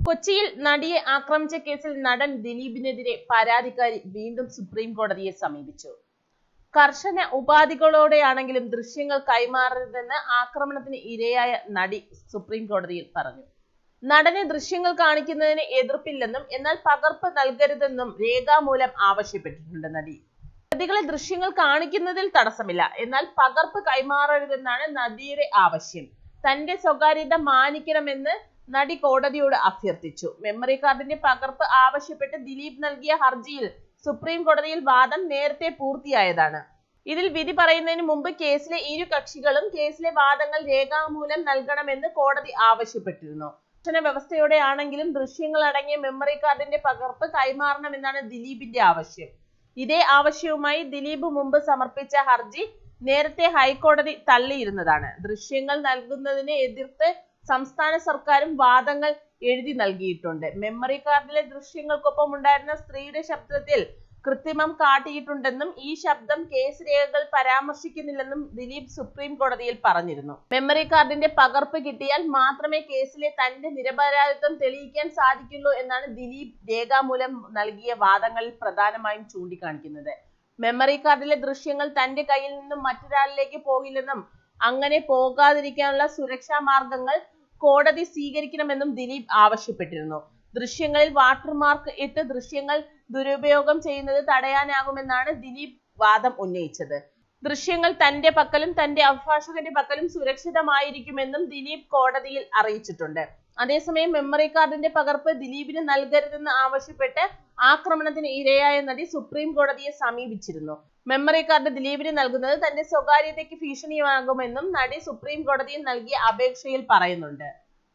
കൊച്ചിയിൽ നടിയെ ആക്രമിച്ച കേസിൽ നടൻ ദിലീപിനെതിരെ പരാതിക്കാരി വീണ്ടും സുപ്രീം കോടതിയെ സമീപിച്ചു കർശന ഉപാധികളോടെയാണെങ്കിലും ദൃശ്യങ്ങൾ കൈമാറരുതെന്ന് ആക്രമണത്തിന് ഇരയായ നടി സുപ്രീം കോടതിയിൽ പറഞ്ഞു നടനെ ദൃശ്യങ്ങൾ കാണിക്കുന്നതിന് എതിർപ്പില്ലെന്നും എന്നാൽ പകർപ്പ് നൽകരുതെന്നും രേഖാമൂലം ആവശ്യപ്പെട്ടിട്ടുണ്ട് നടി പ്രതികളെ ദൃശ്യങ്ങൾ കാണിക്കുന്നതിൽ തടസ്സമില്ല എന്നാൽ പകർപ്പ് കൈമാറരുതെന്നാണ് നടിയുടെ ആവശ്യം തന്റെ സ്വകാര്യത മാനിക്കണമെന്ന് നടി കോടതിയോട് അഭ്യർത്ഥിച്ചു മെമ്മറി കാർഡിന്റെ പകർപ്പ് ആവശ്യപ്പെട്ട് ദിലീപ് നൽകിയ ഹർജിയിൽ സുപ്രീം കോടതിയിൽ വാദം നേരത്തെ പൂർത്തിയായതാണ് ഇതിൽ വിധി പറയുന്നതിന് മുമ്പ് കേസിലെ ഇരു കക്ഷികളും കേസിലെ വാദങ്ങൾ രേഖാമൂലം നൽകണമെന്ന് കോടതി ആവശ്യപ്പെട്ടിരുന്നു കർശന വ്യവസ്ഥയോടെയാണെങ്കിലും ദൃശ്യങ്ങൾ അടങ്ങിയ മെമ്മറി കാർഡിന്റെ പകർപ്പ് കൈമാറണമെന്നാണ് ദിലീപിന്റെ ആവശ്യം ഇതേ ആവശ്യവുമായി ദിലീപ് മുമ്പ് സമർപ്പിച്ച ഹർജി നേരത്തെ ഹൈക്കോടതി തള്ളിയിരുന്നതാണ് ദൃശ്യങ്ങൾ നൽകുന്നതിനെ എതിർത്ത് സംസ്ഥാന സർക്കാരും വാദങ്ങൾ എഴുതി നൽകിയിട്ടുണ്ട് മെമ്മറി കാർഡിലെ ദൃശ്യങ്ങൾക്കൊപ്പം ഉണ്ടായിരുന്ന സ്ത്രീയുടെ ശബ്ദത്തിൽ കൃത്രിമം കാട്ടിയിട്ടുണ്ടെന്നും ഈ ശബ്ദം കേസ് രേഖകൾ പരാമർശിക്കുന്നില്ലെന്നും ദിലീപ് സുപ്രീം കോടതിയിൽ പറഞ്ഞിരുന്നു മെമ്മറി കാർഡിന്റെ പകർപ്പ് കിട്ടിയാൽ മാത്രമേ കേസിലെ തന്റെ നിരപരാധിത്വം തെളിയിക്കാൻ സാധിക്കുള്ളൂ എന്നാണ് ദിലീപ് രേഖാമൂലം നൽകിയ വാദങ്ങളിൽ പ്രധാനമായും ചൂണ്ടിക്കാണിക്കുന്നത് മെമ്മറി കാർഡിലെ ദൃശ്യങ്ങൾ തന്റെ കയ്യിൽ നിന്നും മറ്റൊരാളിലേക്ക് പോകില്ലെന്നും അങ്ങനെ പോകാതിരിക്കാനുള്ള സുരക്ഷാ മാർഗങ്ങൾ കോടതി സ്വീകരിക്കണമെന്നും ദിലീപ് ആവശ്യപ്പെട്ടിരുന്നു ദൃശ്യങ്ങളിൽ വാട്ടർമാർക്ക് ഇട്ട് ദൃശ്യങ്ങൾ ദുരുപയോഗം ചെയ്യുന്നത് തടയാനാകുമെന്നാണ് ദിലീപ് വാദം ഉന്നയിച്ചത് ദൃശ്യങ്ങൾ തന്റെ പക്കലും തന്റെ അഭിഭാഷകന്റെ പക്കലും സുരക്ഷിതമായിരിക്കുമെന്നും ദിലീപ് കോടതിയിൽ അറിയിച്ചിട്ടുണ്ട് അതേസമയം മെമ്മറി കാർഡിന്റെ പകർപ്പ് ദിലീപിന് നൽകരുതെന്ന് ആവശ്യപ്പെട്ട് ആക്രമണത്തിന് ഇരയായ നടി സുപ്രീം കോടതിയെ സമീപിച്ചിരുന്നു മെമ്മറി കാർഡ് ദിലീപിന് നൽകുന്നത് തന്റെ സ്വകാര്യതയ്ക്ക് ഭീഷണിയാകുമെന്നും നടി സുപ്രീം കോടതിയിൽ നൽകിയ അപേക്ഷയിൽ പറയുന്നുണ്ട്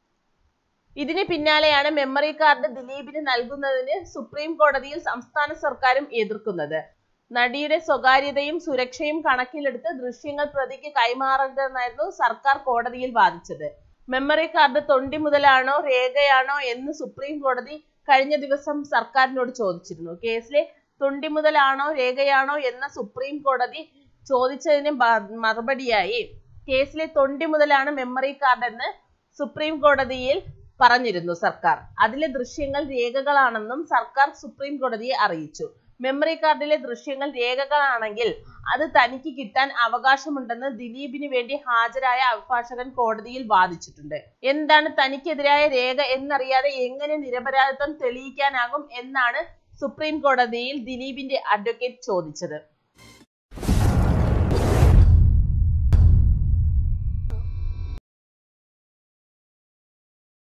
ഇതിന് പിന്നാലെയാണ് മെമ്മറി കാർഡ് ദിലീപിന് നൽകുന്നതിന് സുപ്രീം കോടതിയിൽ സംസ്ഥാന സർക്കാരും എതിർക്കുന്നത് നടിയുടെ സ്വകാര്യതയും സുരക്ഷയും കണക്കിലെടുത്ത് ദൃശ്യങ്ങൾ പ്രതിക്ക് കൈമാറരുതെന്നായിരുന്നു സർക്കാർ കോടതിയിൽ വാദിച്ചത് മെമ്മറി കാർഡ് തൊണ്ടി മുതലാണോ രേഖയാണോ എന്ന് സുപ്രീം കോടതി കഴിഞ്ഞ ദിവസം സർക്കാരിനോട് ചോദിച്ചിരുന്നു കേസിലെ തൊണ്ടി മുതലാണോ രേഖയാണോ എന്ന സുപ്രീം കോടതി ചോദിച്ചതിന് മറുപടിയായി കേസിലെ തൊണ്ടി മുതലാണ് മെമ്മറി കാർഡ് എന്ന് സുപ്രീം കോടതിയിൽ പറഞ്ഞിരുന്നു സർക്കാർ അതിലെ ദൃശ്യങ്ങൾ രേഖകളാണെന്നും സർക്കാർ സുപ്രീം കോടതിയെ അറിയിച്ചു മെമ്മറി കാർഡിലെ ദൃശ്യങ്ങൾ രേഖകളാണെങ്കിൽ അത് തനിക്ക് കിട്ടാൻ അവകാശമുണ്ടെന്ന് ദിലീപിന് വേണ്ടി ഹാജരായ അഭിഭാഷകൻ കോടതിയിൽ വാദിച്ചിട്ടുണ്ട് എന്താണ് തനിക്കെതിരായ രേഖ എന്നറിയാതെ എങ്ങനെ നിരപരാധിത്വം തെളിയിക്കാനാകും എന്നാണ് സുപ്രീം കോടതിയിൽ ദിലീപിന്റെ അഡ്വക്കേറ്റ് ചോദിച്ചത്